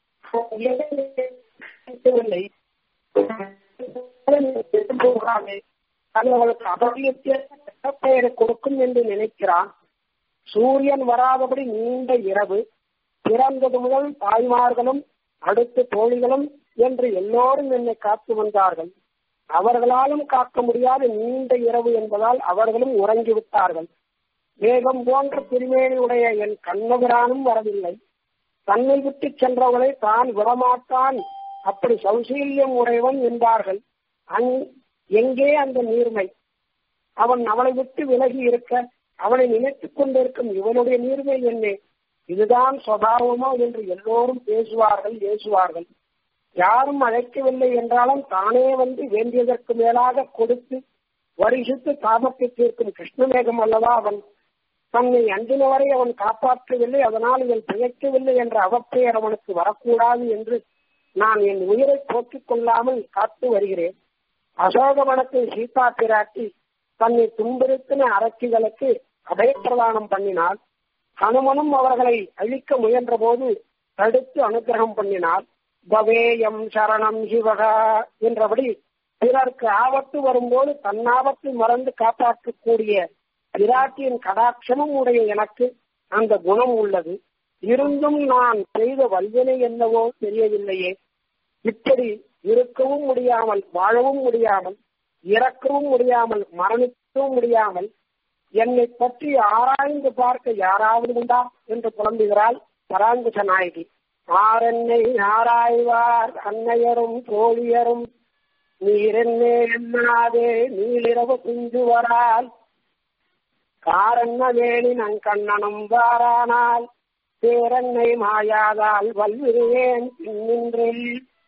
அவர்களுக்கு அபவியத்திய பெயரை கொடுக்கும் என்று நினைக்கிறான் சூரியன் வராதபடி நீண்ட இரவு பிறந்தது முதல் தாய்மார்களும் அடுத்து தோழிகளும் என்று எல்லோரும் என்னை காத்து வந்தார்கள் அவர்களாலும் காக்க முடியாத நீண்ட இரவு என்பதால் அவர்களும் உறங்கிவிட்டார்கள் வேகம் போன்ற திருமேனியுடைய என் கண்ணபிரானும் வரவில்லை தன்னை விட்டு சென்றவளை தான் விடமாட்டான் அப்படி சௌசீல்யம் உடையவன் என்பார்கள் அங் எங்கே அந்த நீர்மை அவன் அவளை விட்டு விலகி இருக்க அவனை நினைத்துக் கொண்டிருக்கும் இவனுடைய நீர்மை என்ன இதுதான் சுவாவமோ என்று எல்லோரும் பேசுவார்கள் பேசுவார்கள் யாரும் அழைக்கவில்லை என்றாலும் தானே வந்து வேண்டியதற்கு மேலாக கொடுத்து வருஷத்து தாபத்தை தீர்க்கும் கிருஷ்ணமேகம் அல்லவா அவன் தன்னை அஞ்சின வரை அவன் காப்பாற்றவில்லை அதனால் இவன் பிழைக்கவில்லை என்ற அவப்பெயர் அவனுக்கு வரக்கூடாது என்று நான் என் உயிரை போக்கிக் கொள்ளாமல் காத்து வருகிறேன் அசோகவனத்தை சீதா பிராட்டி தன்னை துன்புறுத்தின அரசிகளுக்கு அபயப்பிரதானம் பண்ணினாள் ஹனுமனும் அவர்களை அழிக்க முயன்ற போது தடுத்து அனுகிரகம் பண்ணினாள் பவேயம் சரணம் சிவகா என்றபடி பிறர்க்கு ஆபத்து வரும்போது தன்னாபத்தை மறந்து காப்பாற்றக்கூடிய பிராட்டியின் கடாட்சமும் உடைய எனக்கு அந்த குணம் உள்ளது இருந்தும் நான் செய்த வல்வினை என்னவோ தெரியவில்லையே இப்படி இருக்கவும் முடியாமல் வாழவும் முடியாமல் இறக்கவும் முடியாமல் மரணிக்கவும் முடியாமல் என்னை பற்றி ஆராய்ந்து பார்க்க யாராவது உண்டா என்று புலம்புகிறாள் பராங்குச நாயகி ஆரென்னை ஆராய்வார் அன்னையரும் தோழியரும் நீரென்னே எண்ணாதே நீளிரவு குஞ்சுவரால் காரண்ண வேணி நங்கண்ணனும் வாரானால் பேரன்னை மாயாதால் வல்விருவேன் நின்றேன்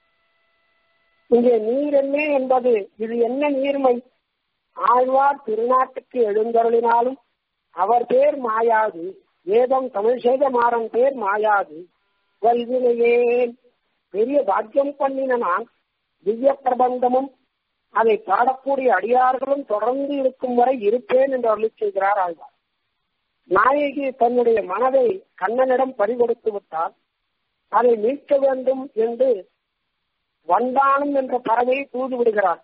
இங்கே நீர் என்ன என்பது இது என்ன நீர்மை ஆழ்வார் திருநாட்டுக்கு எழுந்தருளினாலும் அவர் பேர் மாயாது வேதம் தமிழ் செய்த மாறன் பேர் மாயாது வல்வினையேன் பெரிய பாக்கியம் பண்ணின நான் திவ்ய பிரபந்தமும் அதை பாடக்கூடிய அடியார்களும் தொடர்ந்து இருக்கும் வரை இருப்பேன் என்று அருளி செய்கிறார் ஆழ்வார் நாயகி தன்னுடைய மனதை கண்ணனிடம் பறிகொடுத்து விட்டால் அதை மீட்க வேண்டும் என்று வண்டானம் என்ற பறவை தூது விடுகிறார்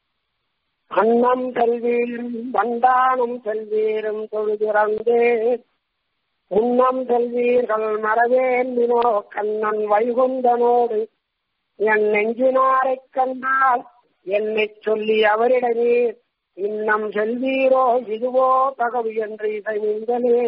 அன்னம் செல்வீரும் வண்டானும் செல்வீரும் தொழுகிறந்தே உன்னம் செல்வீர்கள் மறவேன் வினோ கண்ணன் வைகுந்தனோடு என் நெஞ்சினாரைக் கண்டால் என்னை சொல்லி அவரிடமே இன்னம் செல்வீரோ இதுவோ தகவு என்று இசைந்தனே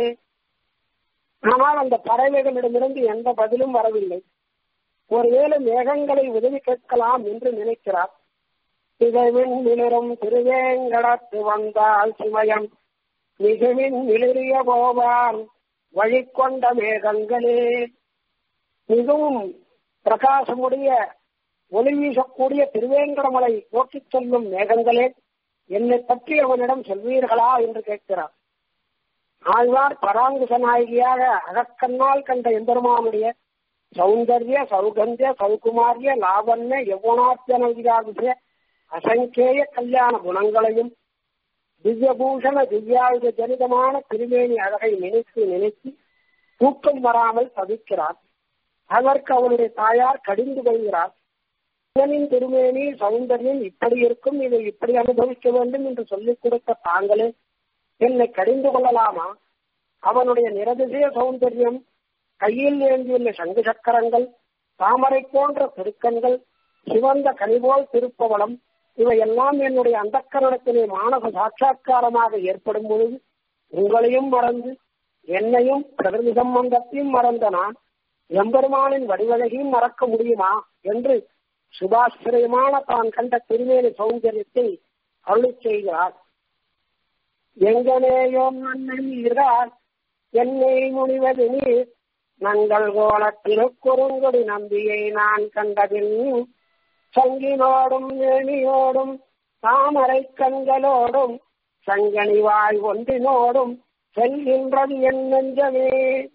ஆனால் அந்த பறவைகளிடமிருந்து எந்த பதிலும் வரவில்லை ஒருவேளை மேகங்களை உதவி கேட்கலாம் என்று நினைக்கிறார் திகவின் மிளிரும் திருவேங்கடத்து வந்தால் சிமயம் மிகவின் மிளிரிய போவான் வழி கொண்ட மேகங்களே மிகவும் பிரகாசமுடைய ஒளி வீசக்கூடிய திருவேங்கடமலை நோக்கிச் செல்லும் மேகங்களே என்னை பற்றி அவனிடம் சொல்வீர்களா என்று கேட்கிறார் ஆழ்வார் பராங்குச நாயகியாக அகக்கண்ணால் கண்ட எம்பெருமானுடைய சௌந்தர்ய சௌகந்திய சௌகுமாரிய லாவண்ய யவுனாத்தியனவிகாகிய அசங்கேய கல்யாண குணங்களையும் திவ்யபூஷண திவ்யாயுத ஜனிதமான திருமேனி அழகை நினைத்து நினைத்து தூக்கம் வராமல் தவிக்கிறார் அதற்கு அவனுடைய தாயார் கடிந்து கொள்கிறார் சிவனின் திருமேனி சௌந்தர்யம் இப்படி இருக்கும் இதை இப்படி அனுபவிக்க வேண்டும் என்று சொல்லிக் கொடுத்த தாங்களே என்னை கடிந்து கொள்ளலாமா அவனுடைய நிரதிசய சௌந்தர்யம் கையில் ஏந்தியுள்ள சங்கு சக்கரங்கள் தாமரை போன்ற திருக்கண்கள் சிவந்த கனிபோல் திருப்பவளம் இவையெல்லாம் என்னுடைய அந்தக்கரணத்திலே மானச சாட்சா்காரமாக ஏற்படும் பொழுது உங்களையும் மறந்து என்னையும் பிரகிருதி சம்பந்தத்தையும் மறந்த நான் எம்பெருமானின் வடிவழகையும் மறக்க முடியுமா என்று சுபாஸ்திரயமான தான் கண்ட திருமேனி சௌந்தரியத்தை அருளி செய்கிறார் எங்கனேயோம் அண்ணன் என்னை முனிவது நீர் நங்கள் கோல திருக்குறுங்குடி நம்பியை நான் கண்டதில் சங்கினோடும் ஏணியோடும் தாமரை கண்களோடும் சங்கனி வாய் ஒன்றினோடும் செல்கின்றது என் நெஞ்சமே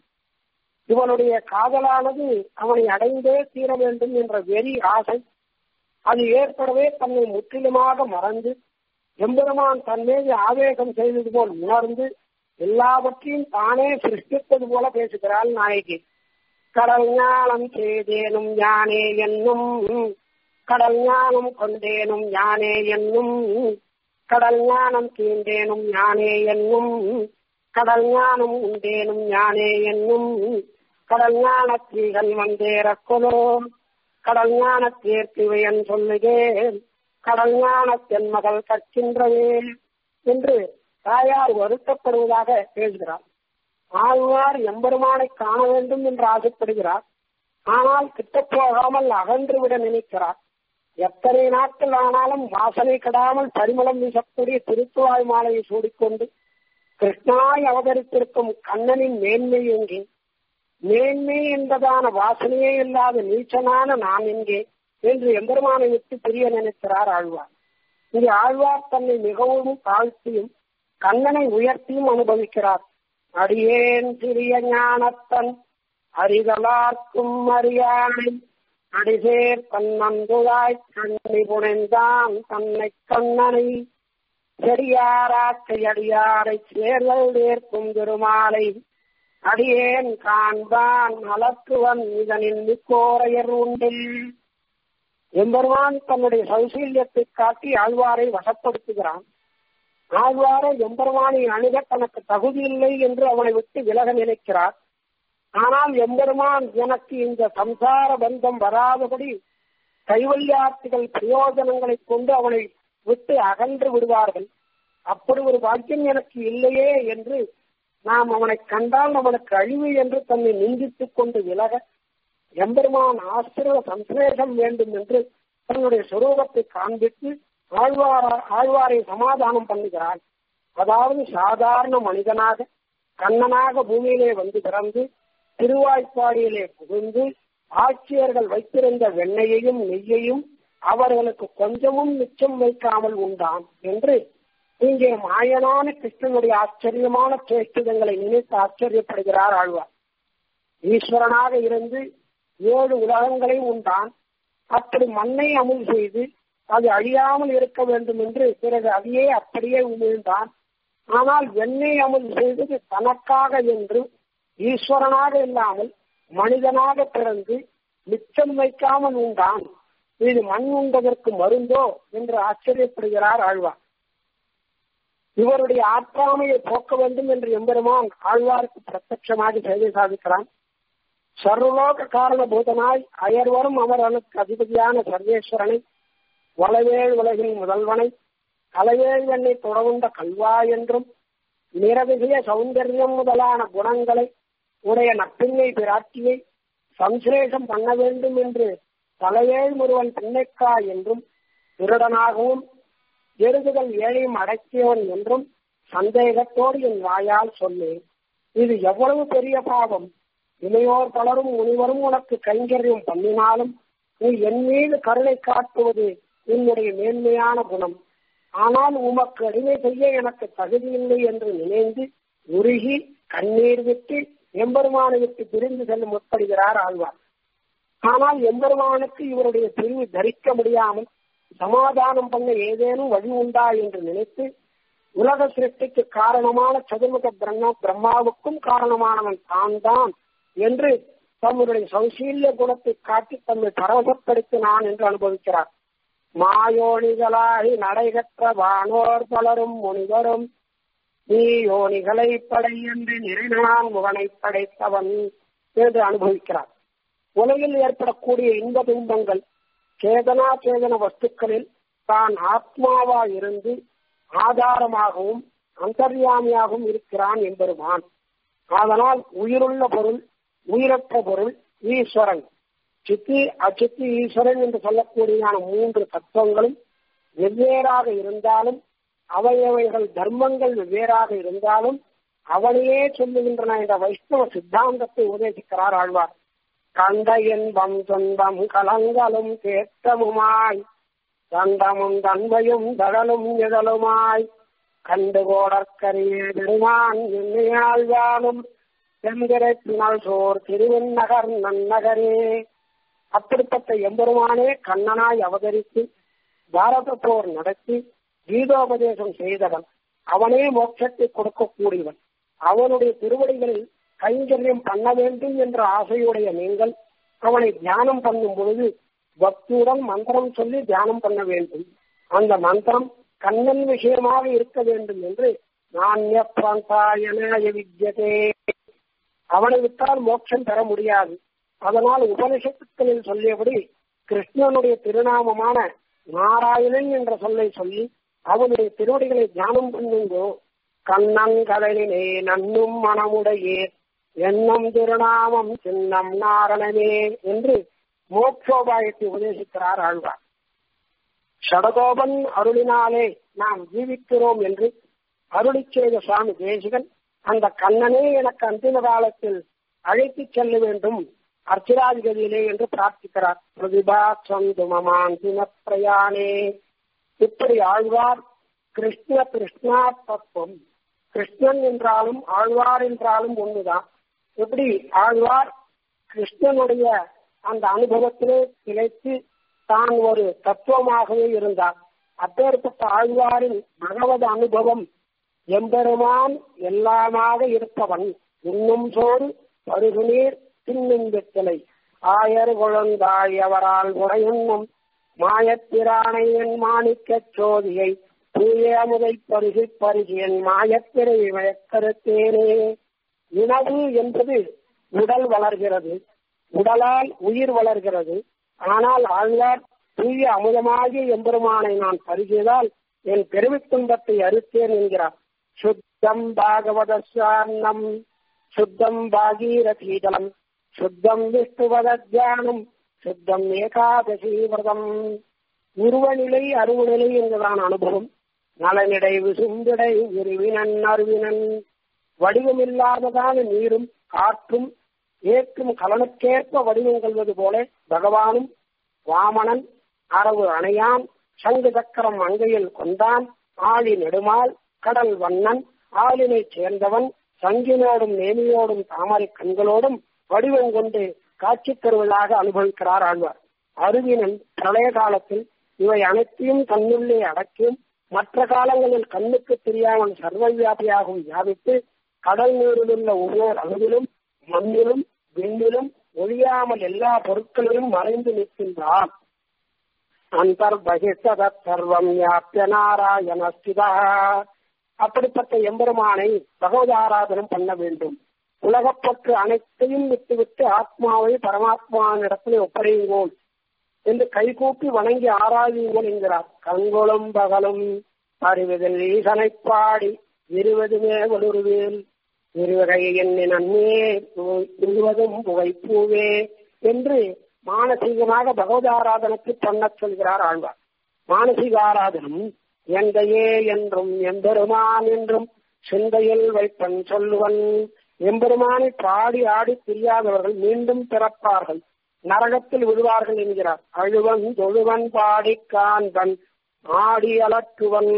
இவனுடைய காதலானது அவனை அடைந்தே தீர வேண்டும் என்ற வெறி ஆசை அது ஏற்படவே தன்னை முற்றிலுமாக மறந்து எம்பெருமான் தன்மீது ஆவேகம் செய்தது போல் உணர்ந்து எல்லாவற்றையும் தானே சிருஷ்டிப்பது போல பேசுகிறாள் நாயகி கடல் ஞானம் செய்தேனும் யானே என்னும் கடல் ஞானம் கொண்டேனும் யானே என்னும் கடல் ஞானம் தீண்டேனும் யானே என்னும் கடல் ஞானம் உண்டேனும் யானே என்னும் கடல் ஞானத்தீகன் வந்தேரக்கொலோ கடல் ஞான தேர்த்திவையன் சொல்லுகேன் கடல் ஞான தென்மகள் கற்கின்றவே என்று தாயார் வருத்தப்படுவதாக பேசுகிறார் ஆழ்வார் எம்பெருமானை காண வேண்டும் என்று ஆசைப்படுகிறார் ஆனால் கிட்ட போகாமல் அகன்று விட நினைக்கிறார் எத்தனை நாட்கள் ஆனாலும் வாசனை கடாமல் பரிமளம் வீசக்கூடிய திருத்துவாய் மாலையை சூடிக்கொண்டு கிருஷ்ணனாய் அவதரித்திருக்கும் கண்ணனின் மேன்மை எங்கே மேன்மை என்பதான வாசனையே இல்லாத நீச்சனான நான் எங்கே என்று எம்பெருமானை விட்டு பிரிய நினைக்கிறார் ஆழ்வார் இங்கே ஆழ்வார் தன்னை மிகவும் தாழ்த்தியும் கண்ணனை உயர்த்தியும் அனுபவிக்கிறார் அடியேன் சிறிய ஞானத்தன் அரிதலார்க்கும் அறியானை அடிசேர் தன்னந்துழாய் கண்ணி புனைந்தான் தன்னை கண்ணனை செடியாராக்கை அடியாரை சேர்தல் ஏற்கும் திருமாலை அடியேன் காண்பான் அலக்குவன் இதனின் மிக்கோரையர் உண்டில் எம்பெருமான் தன்னுடைய சௌசீல்யத்தை காட்டி ஆழ்வாரை வசப்படுத்துகிறான் ஆழ்வாரை எம்பெருமானை அணுக தனக்கு தகுதி இல்லை என்று அவனை விட்டு விலக நினைக்கிறார் ஆனால் எம்பெருமான் எனக்கு இந்த சம்சார பந்தம் வராதபடி கைவல்யார்த்திகள் பிரயோஜனங்களை கொண்டு அவனை விட்டு அகன்று விடுவார்கள் அப்படி ஒரு பாக்கியம் எனக்கு இல்லையே என்று நாம் அவனை கண்டால் அவனுக்கு அழிவு என்று தன்னை நிந்தித்துக் கொண்டு விலக எம்பெருமான் ஆசிரிய சம்சேஷம் வேண்டும் என்று தன்னுடைய சுரூபத்தை காண்பித்து ஆழ்வார ஆழ்வாரை சமாதானம் பண்ணுகிறார் அதாவது சாதாரண மனிதனாக கண்ணனாக பூமியிலே வந்து பிறந்து திருவாய்ப்பாடியிலே புகுந்து ஆட்சியர்கள் வைத்திருந்த வெண்ணையையும் நெய்யையும் அவர்களுக்கு கொஞ்சமும் மிச்சம் வைக்காமல் உண்டான் என்று இங்கே மாயனான கிருஷ்ணனுடைய ஆச்சரியமான சேஷ்டிதங்களை நினைத்து ஆச்சரியப்படுகிறார் ஆழ்வார் ஈஸ்வரனாக இருந்து ஏழு உலகங்களை உண்டான் அப்படி மண்ணை அமுல் செய்து அது அழியாமல் இருக்க வேண்டும் என்று பிறகு அதையே அப்படியே உமிழ்ந்தான் ஆனால் வெண்ணெய் அமுல் செய்தது தனக்காக என்று ஈஸ்வரனாக இல்லாமல் மனிதனாக பிறந்து மிச்சம் வைக்காமல் உண்டான் இது மண் உண்டதற்கு மருந்தோ என்று ஆச்சரியப்படுகிறார் ஆழ்வார் இவருடைய ஆற்றாமையை போக்க வேண்டும் என்று எம்பெருமான் ஆழ்வாருக்கு பிரத்யட்சமாக செய்தி சாதிக்கிறான் சர்வலோக காரணபூதனாய் அயர்வரும் அமரனுக்கு அதிபதியான சர்வேஸ்வரனை வளவேள் உலகின் முதல்வனை கலவேள் வெண்ணை தொடர்ந்த கல்வா என்றும் நிரதிய சௌந்தர்யம் முதலான குணங்களை உடைய நப்பிள்ளை பிராட்டியை சம்சேஷம் பண்ண வேண்டும் என்று தலைவேள் முருவன் பின்னைக்கா என்றும் திருடனாகவும் எருதுகள் ஏழையும் அடக்கியவன் என்றும் சந்தேகத்தோடு என் வாயால் சொன்னேன் இது எவ்வளவு பெரிய பாவம் இமையோர் பலரும் முனிவரும் உனக்கு கைங்கரியம் பண்ணினாலும் நீ என் மீது கருணை காட்டுவது உன்னுடைய மேன்மையான குணம் ஆனால் உமக்கு அடிமை செய்ய எனக்கு தகுதியில்லை என்று நினைந்து உருகி கண்ணீர் விட்டு எம்பெருமானை விட்டு பிரிந்து செல்ல முற்படுகிறார் ஆழ்வார் ஆனால் எம்பெருமானுக்கு இவருடைய பிரிவு தரிக்க முடியாமல் சமாதானம் பண்ண ஏதேனும் வழி உண்டா என்று நினைத்து உலக சிருஷ்டிக்கு காரணமான சதுர்முக பிரம்மா பிரம்மாவுக்கும் காரணமானவன் தான் தான் என்று தம்முடைய சௌசீல்ய குணத்தை காட்டி தம்மை பரவசப்படுத்தினான் என்று அனுபவிக்கிறார் மாயோனிகளாகி நடைகற்ற வானோர் பலரும் முனிவரும் நீ யோனிகளை படை என்று நிறைநான் முகனை படைத்தவன் என்று அனுபவிக்கிறார் உலகில் ஏற்படக்கூடிய இன்ப துன்பங்கள் சேதனா சேதன வஸ்துக்களில் தான் ஆத்மாவா இருந்து ஆதாரமாகவும் அந்தர்யாமியாகவும் இருக்கிறான் என்பதுமான் அதனால் உயிருள்ள பொருள் உயிரற்ற பொருள் ஈஸ்வரன் சித்தி அச்சித்தி ஈஸ்வரன் என்று சொல்லக்கூடியதான மூன்று தத்துவங்களும் வெவ்வேறாக இருந்தாலும் அவையவைகள் தர்மங்கள் வெவ்வேறாக இருந்தாலும் அவனையே சொல்லுகின்றன என்ற வைஷ்ணவ சித்தாந்தத்தை உபதேசிக்கிறார் ஆழ்வார் கண்ட இன்பம் துன்பம் கலங்கலும் தேற்றமுமாய் தண்டமும் தன்மையும் தடலும் நிழலுமாய் கண்டு கோடற்கரிய பெருமான் என்னையாழ்வானும் செந்திரைப்பினால் சோர் திருவெண்ணகர் நன்னகரே அப்படிப்பட்ட எம்பெருமானே கண்ணனாய் அவதரித்து பாரத போர் நடத்தி கீதோபதேசம் செய்தவன் அவனே மோட்சத்தை கொடுக்கக்கூடியவன் அவனுடைய திருவடிகளில் கைங்கரியம் பண்ண வேண்டும் என்ற ஆசையுடைய நீங்கள் அவனை தியானம் பண்ணும் பொழுது பக்தியுடன் மந்திரம் சொல்லி தியானம் பண்ண வேண்டும் அந்த மந்திரம் கண்ணன் விஷயமாக இருக்க வேண்டும் என்று நானிய பிராந்தாயனாய வித்யதே அவனை விட்டால் மோட்சம் பெற முடியாது அதனால் உபனிஷத்துக்களில் சொல்லியபடி கிருஷ்ணனுடைய திருநாமமான நாராயணன் என்ற சொல்லை சொல்லி அவனுடைய திருவடிகளை தியானம் பண்ணுங்கோ கண்ணன் கடலினே நன்னும் மனமுடையே எண்ணம் திருநாமம் சின்னம் நாரணனே என்று மோட்சோபாயத்தை உபதேசிக்கிறார் ஆழ்வார் ஷடகோபன் அருளினாலே நாம் ஜீவிக்கிறோம் என்று அருளி செய்த சுவாமி தேசிகன் அந்த கண்ணனே எனக்கு அந்திம காலத்தில் அழைத்துச் செல்ல வேண்டும் அர்ச்சிராஜகதியிலே என்று பிரார்த்திக்கிறார் பிரதிபா சந்து மமாந்திம பிரயாணே இப்படி ஆழ்வார் கிருஷ்ண கிருஷ்ணா தத்துவம் கிருஷ்ணன் என்றாலும் ஆழ்வார் என்றாலும் ஒண்ணுதான் எப்படி ஆழ்வார் கிருஷ்ணனுடைய அந்த அனுபவத்திலே திளைத்து தான் ஒரு தத்துவமாகவே இருந்தார் அப்பேற்பட்ட ஆழ்வாரின் பகவத அனுபவம் எம்பெருமான் எல்லாமாக இருப்பவன் உண்ணும் சோறு பருகுநீர் தின்னும் வெத்தலை ஆயர் குழந்தாய் அவரால் உடையுண்ணும் மாயத்திரானை என் மாணிக்கச் சோதியை தூய அமுதை பருகி பருகியன் மாயத்திரை வழக்கருத்தேனே உணவு என்பது உடல் வளர்கிறது உடலால் உயிர் வளர்கிறது ஆனால் ஆழ்வார் தூய அமுதமாகிய எம்பெருமானை நான் பருகியதால் என் பெருமித் துன்பத்தை அறுத்தேன் என்கிறார் சுத்தம் பாகவத சார்ணம் சுத்தம் பாகீரதீதலம் சுத்தம் விஷ்ணுவத தியானம் சுத்தம் ஏகாதசி விரதம் உருவநிலை அருவநிலை என்பதான அனுபவம் நலனிடை விசும்பிடை விரிவினன் அருவினன் வடிவமில்லாததான நீரும் காற்றும் ஏற்றும் கலனுக்கேற்ப வடிவம் கொள்வது போல பகவானும் வாமனன் அரவு அணையான் சங்கு சக்கரம் அங்கையில் கொண்டான் ஆழி நெடுமால் கடல் வண்ணன் ஆளினைச் சேர்ந்தவன் சங்கினோடும் நேமியோடும் தாமரை கண்களோடும் வடிவம் கொண்டு காட்சி தருவதாக அனுபவிக்கிறார் ஆழ்வார் அருவினன் பிரளய காலத்தில் இவை அனைத்தையும் தன்னுள்ளே அடக்கியும் மற்ற காலங்களில் கண்ணுக்கு தெரியாமல் சர்வவியாபியாகவும் வியாபித்து கடல் நீரிலுள்ள ஒவ்வொரு அளவிலும் மண்ணிலும் விண்ணிலும் ஒழியாமல் எல்லா பொருட்களிலும் மறைந்து நிற்கின்றான் அந்தர்பகிஷ்டத சர்வம் யாப்பிய நாராயணஸ்திதா அப்படிப்பட்ட எம்பெருமானை பகவத் ஆராதனம் பண்ண வேண்டும் உலகப்பற்று அனைத்தையும் விட்டுவிட்டு ஆத்மாவை பரமாத்மாவினிடத்தில் ஒப்படையுங்கோள் என்று கைகூப்பி வணங்கி ஆராயுங்கள் என்கிறார் கண்களும் பகலும் அறிவதில் ஈசனை பாடி இருவதுமே வலுருவேல் இருவகை எண்ணி நன்மே இருவதும் புகைப்பூவே என்று மானசீகமாக பகவத் ஆராதனத்தை பண்ணச் சொல்கிறார் ஆழ்வார் மானசீக ஆராதனம் எந்தையே என்றும் எம்பெருமான் என்றும் சிந்தையில் வைப்பன் சொல்லுவன் எம்பெருமானை பாடி ஆடி தெரியாதவர்கள் மீண்டும் பிறப்பார்கள் நரகத்தில் விழுவார்கள் என்கிறார் அழுவன் தொழுவன் பாடி காண்பன் ஆடி அலற்றுவன்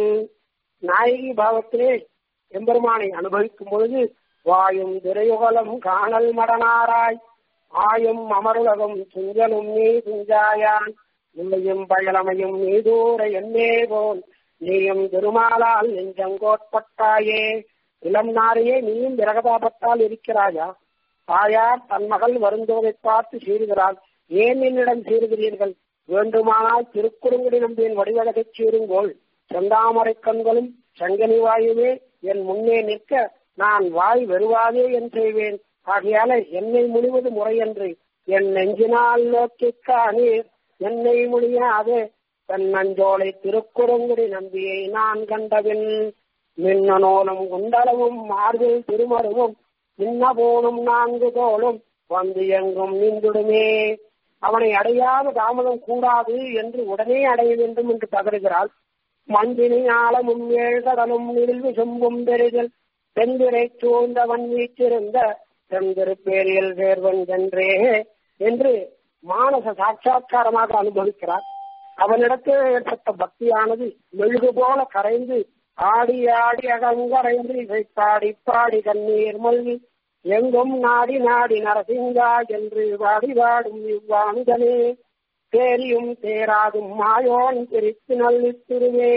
நாயகி பாவத்திலே எம்பெருமானை அனுபவிக்கும் பொழுது வாயும் திரையுகலம் காணல் மடனாராய் ஆயும் அமருலகம் துஞ்சலும் நீ துஞ்சாயான் நிலையும் பயலமையும் நீதூர என்னே போல் நீயும் திருமாலால் நெஞ்சங்கோட்பட்டாயே இளம் நாரையே நீயும் விரகதாபத்தால் இருக்கிறாயா தாயார் தன் மகள் வருந்துவதை பார்த்து சீறுகிறாள் ஏன் என்னிடம் சீறுகிறீர்கள் வேண்டுமானால் திருக்குறுங்குடி நம்பியின் வடிவகத்தைச் சீருங்கோள் செந்தாமரை கண்களும் சங்கனி வாயுவே என் முன்னே நிற்க நான் வாய் வெறுவாதே என் செய்வேன் ஆகையால என்னை முழுவது முறையன்று என் நெஞ்சினால் நோக்கிக்கா நீர் என்னை முடியாதே தன் நஞ்சோலை திருக்குறுங்குடி நம்பியை நான் கண்டபின் மின்ன நூலும் குண்டலமும் மார்பில் திருமருவும் மின்ன போனும் நான்கு தோளும் வந்து எங்கும் நின்றுடுமே அவனை அடையாத தாமதம் கூடாது என்று உடனே அடைய வேண்டும் என்று பகருகிறாள் மஞ்சினி ஆழமும் ஏழ்கடலும் நிறுவி செம்பும் பெரிதல் தென்திரை சூழ்ந்தவன் வீற்றிருந்த தென்திருப்பேரியில் சேர்வன் என்றே என்று மானச சாட்சா்காரமாக அனுபவிக்கிறார் அவனிடத்தில் ஏற்பட்ட பக்தியானது மெழுகு போல கரைந்து ஆடி ஆடி அகங்கரைந்து இசை பாடி பாடி கண்ணீர் மல்கி எங்கும் நாடி நாடி நரசிங்கா என்று வாடி வாடும் இவ்வானுதனே தேரியும் தேராதும் மாயோன் பிரித்து நல்லித்திருவே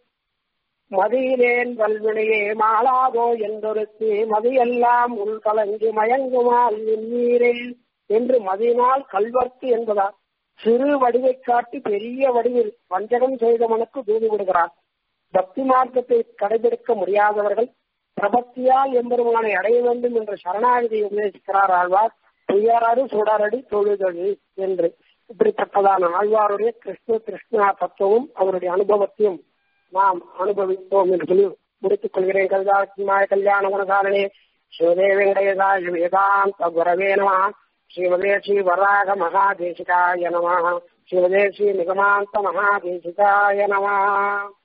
மதியிலேன் வல்வினையே மாளாதோ என்றொருத்தி மதியெல்லாம் உள் கலங்கி மயங்குமால் நீரே என்று மதியினால் கல்வர்த்து என்பதால் சிறு வடிவை காட்டி பெரிய வடிவில் வஞ்சகம் செய்தவனுக்கு தூது விடுகிறார் பக்தி மார்க்கத்தை கடைபிடிக்க முடியாதவர்கள் பிரபத்தியால் எம்பெருமானை அடைய வேண்டும் என்று சரணாகதியை உபதேசிக்கிறார் ஆழ்வார் துயரறு சுடரடி தொழுதழு என்று இப்படிப்பட்டதான ஆழ்வாருடைய கிருஷ்ண கிருஷ்ணா தத்துவம் அவருடைய அனுபவத்தையும் நாம் அனுபவித்தோம் என்று சொல்லி முடித்துக் கொள்கிறேன் கல்யாண கல்யாண குணசாரணே சிவதே வெங்கடேசாய வேதாந்த குரவே நம ஸ்ரீமதே ஸ்ரீ வராக மகாதேசிகாய நம ஸ்ரீமதே ஸ்ரீ நிகமாந்த மகாதேசிகாய நம